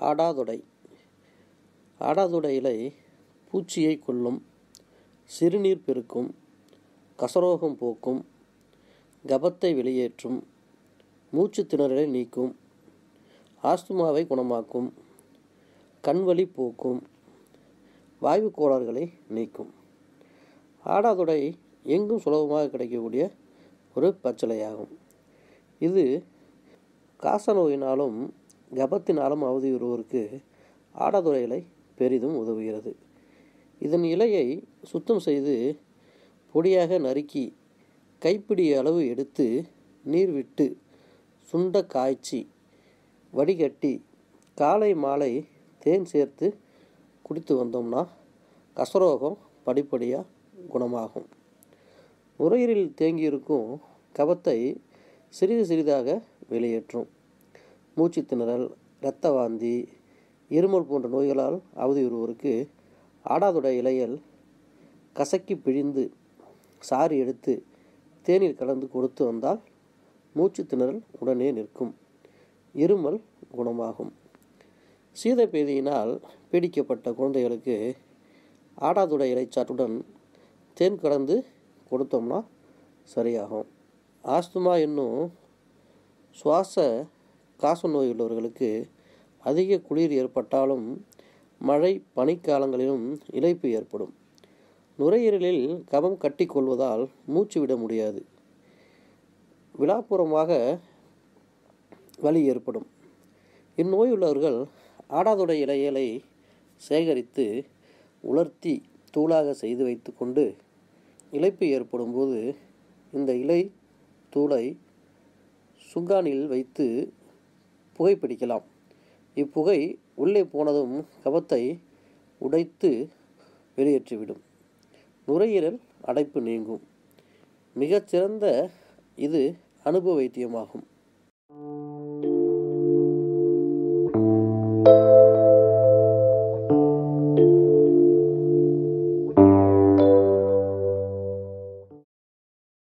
ஆடாதொடை ஆடாதொடை இலை பூச்சியை கொல்லும் சிறுநீர் பெருக்கும் கசரோகம் போக்கும் கபத்தை வெளியேற்றும் மூச்சு திணறலை நீக்கும் ஆஸ்துமாவை குணமாக்கும் கண்வலி போக்கும் வாய்வு கோளாறுகளை நீக்கும் ஆடாதொடை எங்கும் சுலபமாக கிடைக்கக்கூடிய ஒரு பச்சிலையாகும் இது காச நோயினாலும் கபத்தினாலும் அவதியுறுவோருக்கு ஆடாதொடை இலை பெரிதும் உதவுகிறது இதன் இலையை சுத்தம் செய்து பொடியாக நறுக்கி கைப்பிடி அளவு எடுத்து நீர் விட்டு சுண்ட காய்ச்சி வடிகட்டி காலை மாலை தேன் சேர்த்து குடித்து வந்தோம்னா கசரோகம் படிப்படியாக குணமாகும் நுரையீரலில் தேங்கியிருக்கும் கபத்தை சிறிது சிறிதாக வெளியேற்றும் மூச்சு திணறல் இரத்த வாந்தி இருமல் போன்ற நோய்களால் அவதியுறுவோருக்கு ஆடாதொடை இலைகள் கசக்கி பிழிந்து சாறு எடுத்து தேநீர் கலந்து கொடுத்து வந்தால் மூச்சு திணறல் உடனே நிற்கும் இருமல் குணமாகும் சீதப்பேதியினால் பீடிக்கப்பட்ட குழந்தைகளுக்கு ஆடாதுடை இலைச்சாற்றுடன் தேன் கலந்து கொடுத்தோம்னா சரியாகும் ஆஸ்துமா என்னும் சுவாச காச நோய் உள்ளவர்களுக்கு அதிக குளிர் ஏற்பட்டாலும் மழை பனிக்காலங்களிலும் இழைப்பு ஏற்படும் நுரையீரலில் கபம் கட்டிக்கொள்வதால் மூச்சு விட முடியாது விழாப்புறமாக வலி ஏற்படும் இந்நோய் உள்ளவர்கள் ஆடாதொடை இலைகளை சேகரித்து உலர்த்தி தூளாக செய்து வைத்து கொண்டு இழைப்பு ஏற்படும் போது இந்த இலை தூளை சுங்கானில் வைத்து புகைப்பிடிக்கலாம் இப்புகை உள்ளே போனதும் கபத்தை உடைத்து வெளியேற்றிவிடும் நுரையீரல் அடைப்பு நீங்கும் மிகச்சிறந்த இது அனுபவ வைத்தியமாகும்